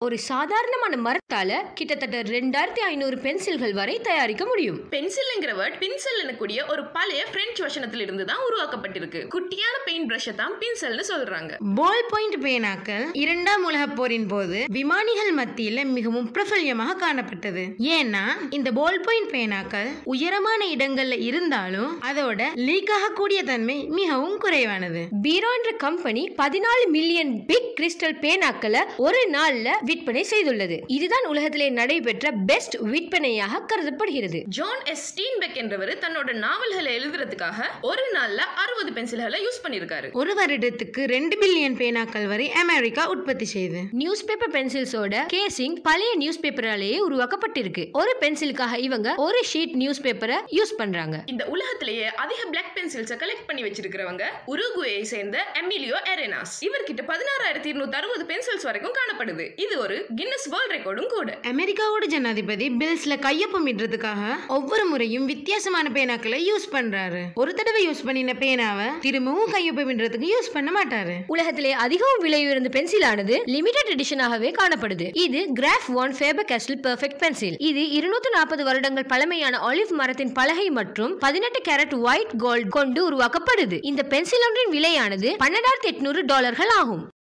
ஒரு சாதாரணமான மரத்தால கிட்டத்தட்ட ரெண்டாயிரத்தி ஐநூறு பென்சில்கள் வரை தயாரிக்க முடியும் பென்சில்ங்கிற வேர்ட் பின்செல் எனக்கூடிய ஒரு பழைய பிரெஞ்சு வசனத்துல இருந்து தான் உருவாக்கப்பட்டிருக்கு குட்டியான பெயிண்ட் பிரஷை தான் பின்செல்னு சொல்றாங்க பால் பாயிண்ட் பேனாக்கள் இரண்டாம் உலகப் போரின் போது விமானிகள் மத்தியில மிகவும் பிரபல்யமாக காணப்பட்டது ஏன்னா இந்த பால் பாயிண்ட் பேனாக்கள் உயரமான இடங்கள்ல இருந்தாலும் அதோட லீக் ஆகக்கூடிய தன்மை மிகவும் குறைவானது பீரோ என்ற கம்பெனி பதினாலு மில்லியன் பிக் கிறிஸ்டல் பேனாக்களை ஒரு நாள்ல விற்பனை செய்துள்ளது இதுதான் உலகத்திலே நடைபெற்ற பெஸ்ட் விற்பனையாக கருதப்படுகிறது ஜான் எஸ் ஸ்டீன்பெக் என்றவர் தன்னோட நாவல்களை எழுதுறதுக்காக ஒரு நாள்ல அறுபது பென்சில்களை யூஸ் பண்ணியிருக்காரு ஒரு வருடத்துக்கு ரெண்டு பில்லியன் பேனாக்கள் வரை அமெரிக்கா உற்பத்தி செய்யுது நியூஸ் பேப்பர் பென்சில்ஸோட கேசிங் பழைய நியூஸ் பேப்பராலேயே உருவாக்கப்பட்டிருக்கு ஒரு பென்சிலுக்காக இவங்க ஒரு ஷீட் நியூஸ் பேப்பரை யூஸ் பண்றாங்க இந்த உலகத்திலேயே அதிக பிளாக் பென்சில்ஸை கலெக்ட் பண்ணி வச்சிருக்கிறவங்க உருகுவேயை சேர்ந்த எமிலியோ எரேனாஸ் இவர்கிட்ட பதினாறாயிரத்தி இருநூத்தி அறுபது பென்சில்ஸ் வரைக்கும் காணப்படுது இது ஒரு கின்னஸ் வேர்ல்ட் ரெக்கார்டும் கூட அமெரிக்காவோட ஜனாதிபதி பில்ஸ்ல கையொப்பமிடுறதுக்காக ஒவ்வொரு முறையும் வித்தியாசமான பேனாக்களை யூஸ் பண்றாரு ஒரு தடவை யூஸ் பண்ணின பேனாவை திரும்பவும் கையொப்பமிடுறதுக்கு யூஸ் பண்ண மாட்டாரு உலகத்திலே அதிகம் விலை உயர்ந்த பென்சிலானது லிமிடெட் எடிஷனாகவே காணப்படுது இது Graf von Faber Castell perfect pencil இது இருநூத்தி நாற்பது வருடங்கள் பழமையான ஆலிவ் மரத்தின் பலகை மற்றும் பதினெட்டு கேரட் ஒயிட் கோல்ட் கொண்டு உருவாக்கப்படுது இந்த பென்சில் ஒன்றின் விலையானது பன்னெண்டாயிரத்தி எட்நூறு டாலர்கள் ஆகும்